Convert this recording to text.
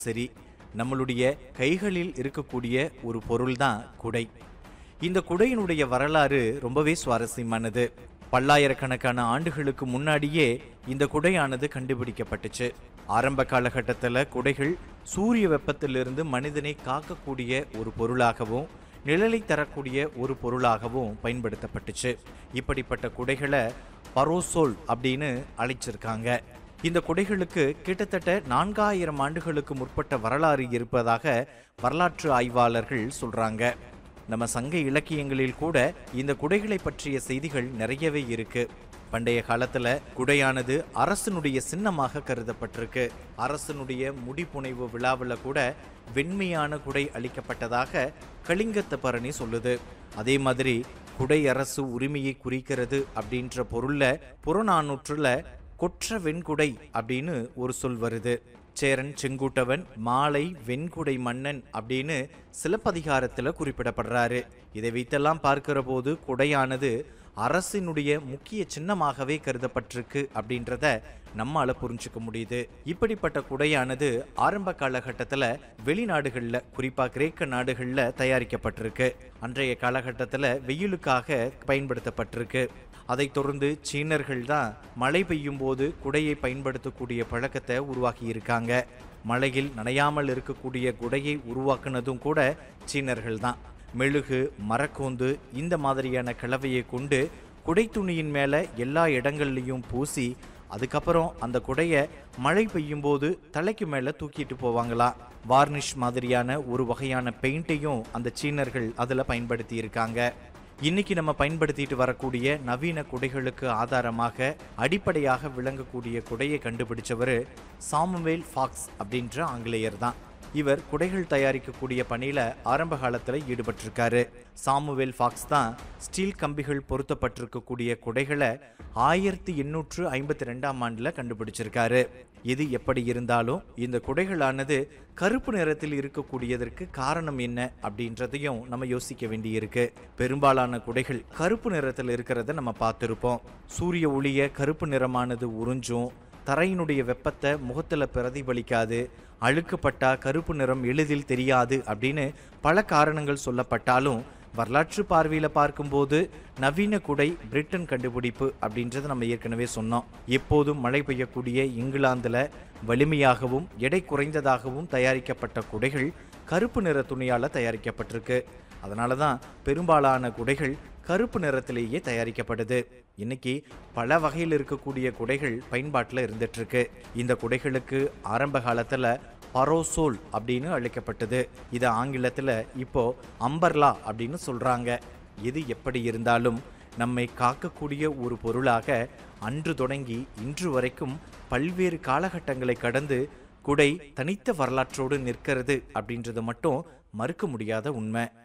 சரி நம்மளுடைய கைகளில் இருக்கக்கூடிய ஒரு பொருள்தான் குடை இந்த குடையினுடைய வரலாறு ரொம்பவே சுவாரஸ்யமானது பல்லாயிரக்கணக்கான ஆண்டுகளுக்கு முன்னாடியே இந்த குடையானது கண்டுபிடிக்கப்பட்டுச்சு ஆரம்ப காலகட்டத்தில் குடைகள் சூரிய வெப்பத்திலிருந்து மனிதனை காக்கக்கூடிய ஒரு பொருளாகவும் நிழலை தரக்கூடிய ஒரு பொருளாகவும் பயன்படுத்தப்பட்டுச்சு இப்படிப்பட்ட குடைகளை பரோசோல் அப்படின்னு அழைச்சிருக்காங்க இந்த குடைகளுக்கு கிட்டத்தட்ட நான்காயிரம் ஆண்டுகளுக்கு முற்பட்ட வரலாறு இருப்பதாக வரலாற்று ஆய்வாளர்கள் சொல்றாங்க நம்ம சங்க இலக்கியங்களில் கூட இந்த குடைகளை பற்றிய செய்திகள் நிறையவே இருக்கு பண்டைய காலத்துல குடையானது அரசனுடைய சின்னமாக கருதப்பட்டிருக்கு அரசனுடைய முடிப்புனைவு விழாவில் கூட வெண்மையான குடை அளிக்கப்பட்டதாக கலிங்கத்த பரணி சொல்லுது அதே மாதிரி குடை அரசு உரிமையை குறிக்கிறது அப்படின்ற பொருள்ல புறநானூற்றுல கொற்ற வெண்குடை அப்படின்னு ஒரு சொல் வருது சேரன் செங்குட்டவன் மாலை வெண்குடை மன்னன் அப்படின்னு சிலப்பதிகாரத்துல குறிப்பிடப்படுறாரு இதை வைத்தெல்லாம் பார்க்கிற போது குடையானது அரசினுடைய முக்கிய சின்னமாகவே கருதப்பட்டிருக்கு அப்படின்றத நம்மால புரிஞ்சுக்க முடியுது இப்படிப்பட்ட குடையானது ஆரம்ப காலகட்டத்தில் வெளிநாடுகளில் குறிப்பா கிரேக்க நாடுகளில் தயாரிக்கப்பட்டிருக்கு அன்றைய காலகட்டத்தில் வெயிலுக்காக பயன்படுத்தப்பட்டிருக்கு அதைத் தொடர்ந்து சீனர்கள் தான் மழை பெய்யும் போது குடையை பயன்படுத்தக்கூடிய பழக்கத்தை உருவாக்கி இருக்காங்க மழையில் நனையாமல் இருக்கக்கூடிய குடையை உருவாக்குனதும் கூட சீனர்கள் தான் மெழுகு மரக்கூந்து இந்த மாதிரியான கலவையை கொண்டு குடை துணியின் மேலே எல்லா இடங்கள்லையும் பூசி அதுக்கப்புறம் அந்த குடையை மழை பெய்யும் போது தலைக்கு மேலே தூக்கிட்டு போவாங்களாம் வார்னிஷ் மாதிரியான ஒரு வகையான பெயிண்ட்டையும் அந்த சீனர்கள் அதில் பயன்படுத்தி இருக்காங்க இன்னைக்கு நம்ம பயன்படுத்திட்டு வரக்கூடிய நவீன குடைகளுக்கு ஆதாரமாக அடிப்படையாக விளங்கக்கூடிய குடையை கண்டுபிடிச்சவர் சாமுவேல் ஃபாக்ஸ் அப்படின்ற ஆங்கிலேயர் தான் இவர் குடைகள் தயாரிக்கக்கூடிய பணியில ஆரம்ப காலத்துல ஈடுபட்டிருக்காரு சாமுவேல் ஃபாக்ஸ் தான் ஸ்டீல் கம்பிகள் பொருத்தப்பட்டிருக்கக்கூடிய குடைகளை ஆயிரத்தி எண்ணூற்று ஐம்பத்தி ரெண்டாம் ஆண்டுல கண்டுபிடிச்சிருக்காரு இது எப்படி இருந்தாலும் இந்த குடைகளானது கருப்பு நிறத்தில் இருக்கக்கூடியதற்கு காரணம் என்ன அப்படின்றதையும் நம்ம யோசிக்க வேண்டியிருக்கு பெரும்பாலான குடைகள் கருப்பு நிறத்தில் இருக்கிறத நம்ம பார்த்திருப்போம் சூரிய ஒளிய கருப்பு நிறமானது உறிஞ்சும் தரையினுடைய வெப்பத்தை முகத்துல பிரதிபலிக்காது அழுக்குப்பட்டா கருப்பு நிறம் எளிதில் தெரியாது அப்படின்னு பல காரணங்கள் சொல்லப்பட்டாலும் வரலாற்று பார்வையில் பார்க்கும்போது நவீன குடை பிரிட்டன் கண்டுபிடிப்பு அப்படின்றத நம்ம ஏற்கனவே சொன்னோம் எப்போதும் மழை பெய்யக்கூடிய இங்கிலாந்துல வலிமையாகவும் எடை குறைந்ததாகவும் தயாரிக்கப்பட்ட குடைகள் கருப்பு நிற துணியால தயாரிக்கப்பட்டிருக்கு அதனால தான் பெரும்பாலான குடைகள் கருப்பு நிறத்திலேயே தயாரிக்கப்படுது இன்னைக்கு பல வகையில் இருக்கக்கூடிய குடைகள் பயன்பாட்டில் இருந்துட்டு இருக்கு இந்த குடைகளுக்கு ஆரம்ப காலத்துல பரோசோல் அப்படின்னு அழைக்கப்பட்டது இது ஆங்கிலத்தில் இப்போ அம்பர்லா அப்படின்னு சொல்றாங்க எது எப்படி இருந்தாலும் நம்மை காக்கக்கூடிய ஒரு பொருளாக அன்று தொடங்கி இன்று வரைக்கும் பல்வேறு காலகட்டங்களை கடந்து குடை தனித்த வரலாற்றோடு நிற்கிறது அப்படின்றது மட்டும் மறுக்க முடியாத உண்மை